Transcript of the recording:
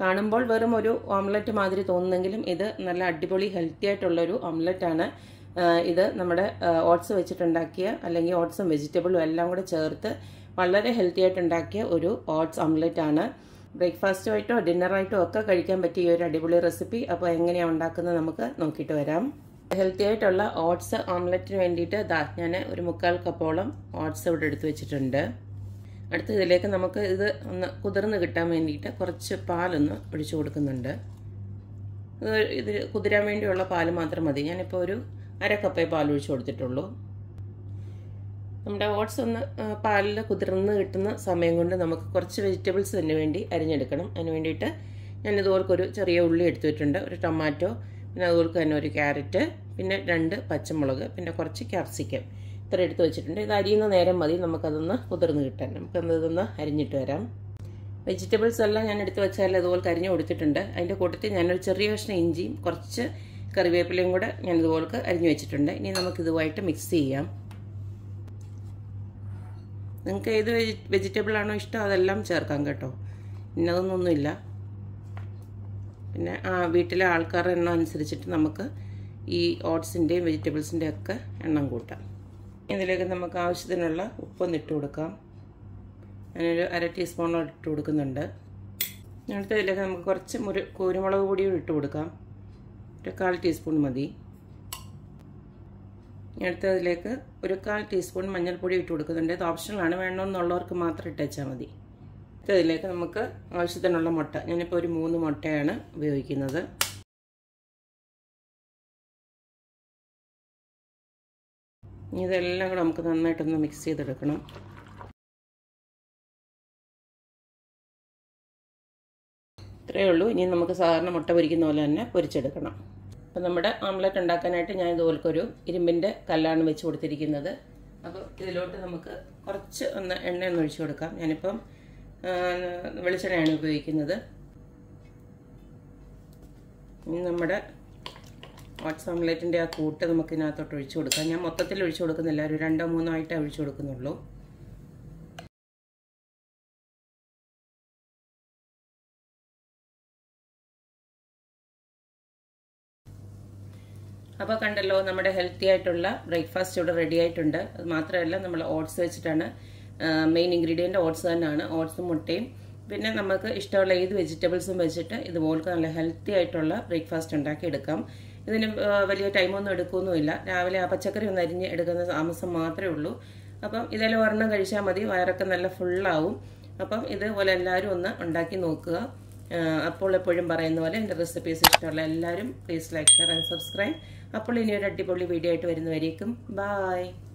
കാണുമ്പോൾ വെറും ഒരു ഓംലെറ്റ് മാതിരി തോന്നുന്നെങ്കിലും ഇത് നല്ല അടിപൊളി ഹെൽത്തി ആയിട്ടുള്ളൊരു ഓംലെറ്റാണ് ഇത് നമ്മുടെ ഓട്സ് വെച്ചിട്ടുണ്ടാക്കിയ അല്ലെങ്കിൽ ഓട്സും വെജിറ്റബിളും എല്ലാം കൂടെ ചേർത്ത് വളരെ ഹെൽത്തി ആയിട്ട് ഉണ്ടാക്കിയ ഒരു ഓട്സ് ഓംലെറ്റ് ആണ് ബ്രേക്ക്ഫാസ്റ്റുമായിട്ടോ ഡിന്നറായിട്ടോ ഒക്കെ കഴിക്കാൻ പറ്റിയ ഒരു അടിപൊളി റെസിപ്പി അപ്പോൾ എങ്ങനെയാണ് ഉണ്ടാക്കുന്നത് നമുക്ക് നോക്കിയിട്ട് വരാം ഹെൽത്തി ആയിട്ടുള്ള ഓട്സ് ഓംലെറ്റിന് വേണ്ടിയിട്ട് ദാ ഞാൻ ഒരു മുക്കാൽ കപ്പോളം ഓട്സ് ഇവിടെ എടുത്തു വെച്ചിട്ടുണ്ട് അടുത്ത ഇതിലേക്ക് നമുക്ക് ഇത് ഒന്ന് കുതിർന്ന് കിട്ടാൻ വേണ്ടിയിട്ട് കുറച്ച് പാലൊന്ന് ഒഴിച്ചു കൊടുക്കുന്നുണ്ട് ഇത് കുതിരാൻ വേണ്ടിയുള്ള പാല് മാത്രം മതി ഞാനിപ്പോൾ ഒരു അര കപ്പേ പാൽ ഒഴിച്ചു കൊടുത്തിട്ടുള്ളൂ നമ്മുടെ ഓട്സ് ഒന്ന് പാലിൽ കുതിർന്ന് കിട്ടുന്ന സമയം കൊണ്ട് നമുക്ക് കുറച്ച് വെജിറ്റബിൾസ് തന്നെ വേണ്ടി അരിഞ്ഞെടുക്കണം അതിന് വേണ്ടിയിട്ട് ഞാൻ ഇതുപോലൊരു ചെറിയ ഉള്ളി എടുത്തിട്ടുണ്ട് ഒരു ടൊമാറ്റോ പിന്നെ അതുപോലെ തന്നെ ഒരു ക്യാരറ്റ് പിന്നെ രണ്ട് പച്ചമുളക് പിന്നെ കുറച്ച് ക്യാപ്സിക്കം ഇത്ര എടുത്ത് വെച്ചിട്ടുണ്ട് ഇത് അരിയുന്ന നേരം മതി നമുക്കതൊന്ന് കുതിർന്ന് കിട്ടാൻ നമുക്കത് ഇതൊന്ന് അരിഞ്ഞിട്ട് വരാം വെജിറ്റബിൾസ് എല്ലാം ഞാൻ എടുത്ത് വെച്ചാൽ അതുപോലെ അരിഞ്ഞു കൊടുത്തിട്ടുണ്ട് അതിൻ്റെ കൂട്ടത്തിൽ ഞാനൊരു ചെറിയ കഷ്ണം ഇഞ്ചിയും കുറച്ച് കറിവേപ്പിലയും കൂടെ ഞാൻ ഇതുപോലെ അരിഞ്ഞു വെച്ചിട്ടുണ്ട് ഇനി നമുക്കിതുമായിട്ട് മിക്സ് ചെയ്യാം നിങ്ങൾക്ക് ഏത് വെജി വെജിറ്റബിൾ ആണോ ഇഷ്ടം അതെല്ലാം ചേർക്കാം കേട്ടോ ഇന്നതൊന്നൊന്നുമില്ല പിന്നെ ആ വീട്ടിലെ ആൾക്കാരുടെ എണ്ണം അനുസരിച്ചിട്ട് നമുക്ക് ഈ ഓട്സിൻ്റെയും വെജിറ്റബിൾസിൻ്റെയും ഒക്കെ എണ്ണം കൂട്ടാം ഇതിലേക്ക് നമുക്ക് ആവശ്യത്തിനുള്ള ഉപ്പൊന്ന് ഇട്ട് കൊടുക്കാം ഞാനൊരു അര ടീസ്പൂണോളം ഇട്ട് കൊടുക്കുന്നുണ്ട് അടുത്ത ഇതിലേക്ക് നമുക്ക് കുറച്ച് മുരു കുരുമുളക് പൊടിയും ഇട്ട് കൊടുക്കാം ഒരു കാൽ ടീസ്പൂൺ മതി അടുത്തതിലേക്ക് ഒരു കാൽ ടീസ്പൂൺ മഞ്ഞൾപ്പൊടി ഇട്ട് കൊടുക്കുന്നുണ്ട് ഇത് ഓപ്ഷണലാണ് വേണമെന്നുള്ളവർക്ക് മാത്രം ഇട്ടേച്ചാൽ മതി ഇതിലേക്ക് നമുക്ക് ആവശ്യത്തിനുള്ള മുട്ട ഞാനിപ്പോൾ ഒരു മൂന്ന് മുട്ടയാണ് ഉപയോഗിക്കുന്നത് ഇതെല്ലാം കൂടെ നമുക്ക് നന്നായിട്ടൊന്ന് മിക്സ് ചെയ്തെടുക്കണം ഇത്രയേ ഉള്ളൂ ഇനി നമുക്ക് സാധാരണ മുട്ട പൊരിക്കുന്ന പോലെ തന്നെ പൊരിച്ചെടുക്കണം അപ്പം നമ്മുടെ ഓംലെറ്റ് ഉണ്ടാക്കാനായിട്ട് ഞാൻ ഇതുപോലത്തെ ഒരു ഇരുമ്പിൻ്റെ കല്ലാണ് വെച്ച് കൊടുത്തിരിക്കുന്നത് അപ്പോൾ ഇതിലോട്ട് നമുക്ക് കുറച്ച് ഒന്ന് എണ്ണ ഒന്ന് ഒഴിച്ചു കൊടുക്കാം ഞാനിപ്പം വെളിച്ചെണ്ണയാണ് ഉപയോഗിക്കുന്നത് ഇനി നമ്മുടെ ഓട്സ് ഓംലെറ്റിൻ്റെ ആ കൂട്ട് നമുക്ക് ഇതിനകത്തോട്ട് ഒഴിച്ചു കൊടുക്കാം ഞാൻ മൊത്തത്തിൽ ഒഴിച്ചു കൊടുക്കുന്നില്ല ഒരു രണ്ടോ മൂന്നോ ആയിട്ടേ ഒഴിച്ചു കൊടുക്കുന്നുള്ളൂ അപ്പോൾ കണ്ടല്ലോ നമ്മുടെ ഹെൽത്തി ആയിട്ടുള്ള ബ്രേക്ക്ഫാസ്റ്റ് ഇവിടെ റെഡി ആയിട്ടുണ്ട് അത് മാത്രമല്ല നമ്മൾ ഓട്സ് വെച്ചിട്ടാണ് മെയിൻ ഇൻഗ്രീഡിയൻ്റ് ഓട്സ് തന്നെയാണ് ഓട്സും മുട്ടയും പിന്നെ നമുക്ക് ഇഷ്ടമുള്ള ഏത് വെജിറ്റബിൾസും വെച്ചിട്ട് ഇതുപോലത്തെ നല്ല ഹെൽത്തി ആയിട്ടുള്ള ബ്രേക്ക്ഫാസ്റ്റ് ഉണ്ടാക്കി എടുക്കാം ഇതിന് വലിയ ടൈമൊന്നും എടുക്കുകയൊന്നുമില്ല രാവിലെ ആ പച്ചക്കറി ഒന്ന് അരിഞ്ഞ് എടുക്കുന്ന താമസം മാത്രമേ ഉള്ളൂ അപ്പം ഇതെല്ലാം ഒരെണ്ണം കഴിച്ചാൽ മതി വയറൊക്കെ നല്ല ഫുള്ളാവും അപ്പം ഇതുപോലെ എല്ലാവരും ഒന്ന് ഉണ്ടാക്കി നോക്കുക അപ്പോൾ എപ്പോഴും പറയുന്ന പോലെ എൻ്റെ റെസിപ്പീസ് ഇഷ്ടമുള്ള എല്ലാവരും please like share and subscribe അപ്പോൾ ഇനി ഒരു അടിപൊളി വീഡിയോ ആയിട്ട് വരുന്നവരേക്കും ബായ്